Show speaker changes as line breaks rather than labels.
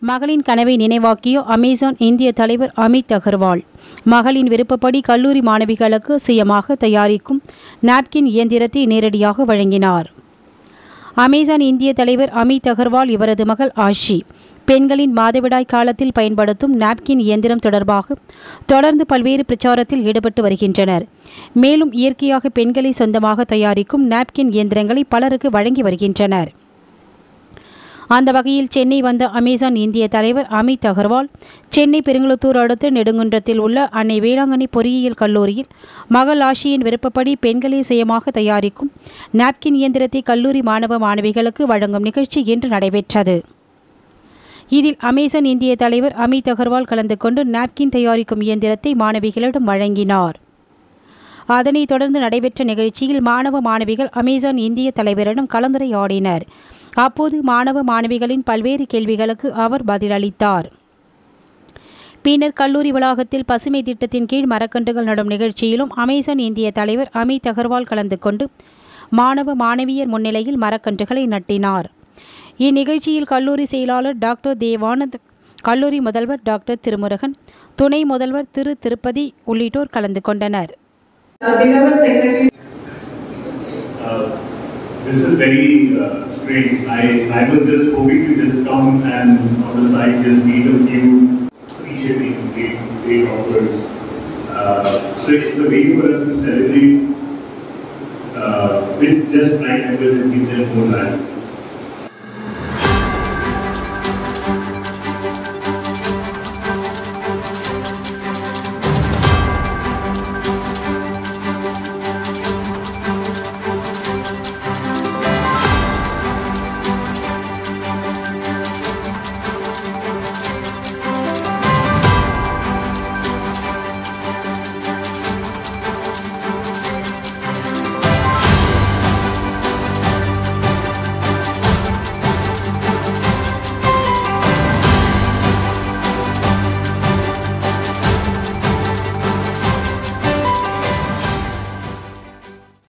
மகளின் கனவை நினைவாக்கிய அமேசான் இந்திய தலைவர் அமித் அகர்வால் மகளின் விருப்பப்படி கல்லூரி மாணவிகளுக்கு சுயமாக தயாரிக்கும் நாப்கின் இயந்திரத்தை நேரடியாக வழங்கினார் அமேசான் இந்திய தலைவர் அமித் அகர்வால் இவரது மகள் ஆஷி பெண்களின் மாதவிடாய் காலத்தில் பயன்படுத்தும் நாப்கின் இயந்திரம் தொடர்பாக தொடர்ந்து பல்வேறு பிரச்சாரத்தில் ஈடுபட்டு வருகின்றனர் மேலும் இயற்கையாக பெண்களை சொந்தமாக தயாரிக்கும் நாப்கின் இயந்திரங்களை பலருக்கு வழங்கி வருகின்றனர் அந்த வகையில் சென்னை வந்த அமேசான் இந்திய தலைவர் அமித் அகர்வால் சென்னை பெருங்குளத்தூர் அடுத்த நெடுங்குன்றத்தில் உள்ள அன்னை வேளாங்கண்ணி பொறியியல் கல்லூரியில் மகள் ஆஷியின் விருப்பப்படி பெண்களே சுயமாக தயாரிக்கும் நாப்கின் இயந்திரத்தை கல்லூரி மாணவ மாணவிகளுக்கு வழங்கும் நிகழ்ச்சி இன்று நடைபெற்றது இதில் அமேசான் இந்திய தலைவர் அமித் அகர்வால் கலந்து கொண்டு நாப்கின் தயாரிக்கும் இயந்திரத்தை மாணவிகளிடம் வழங்கினார் அதனைத் தொடர்ந்து நடைபெற்ற நிகழ்ச்சியில் மாணவ மாணவிகள் அமேசான் இந்திய தலைவரிடம் கலந்துரையாடினர் அப்போது மாணவ மாணவிகளின் பல்வேறு கேள்விகளுக்கு அவர் பதிலளித்தார் பின்னர் கல்லூரி வளாகத்தில் பசுமை திட்டத்தின் கீழ் மரக்கன்றுகள் நடும் நிகழ்ச்சியிலும் அமேசான் இந்திய தலைவர் அமித் அகர்வால் கலந்து கொண்டு மாணவ மாணவியர் முன்னிலையில் மரக்கன்றுகளை நட்டினார் இந்நிகழ்ச்சியில் கல்லூரி செயலாளர் டாக்டர் தேவானந்த் கல்லூரி முதல்வர் டாக்டர் திருமுருகன் துணை முதல்வர் திரு திருப்பதி உள்ளிட்டோர் கலந்து கொண்டனர்
Uh, beloved secretary,
Uh, this is very uh, strange. I, I was just hoping to just come and on the side just meet a few appreciating great, great authors. Uh, so it's a way for us to celebrate uh, with just right members and give them more life.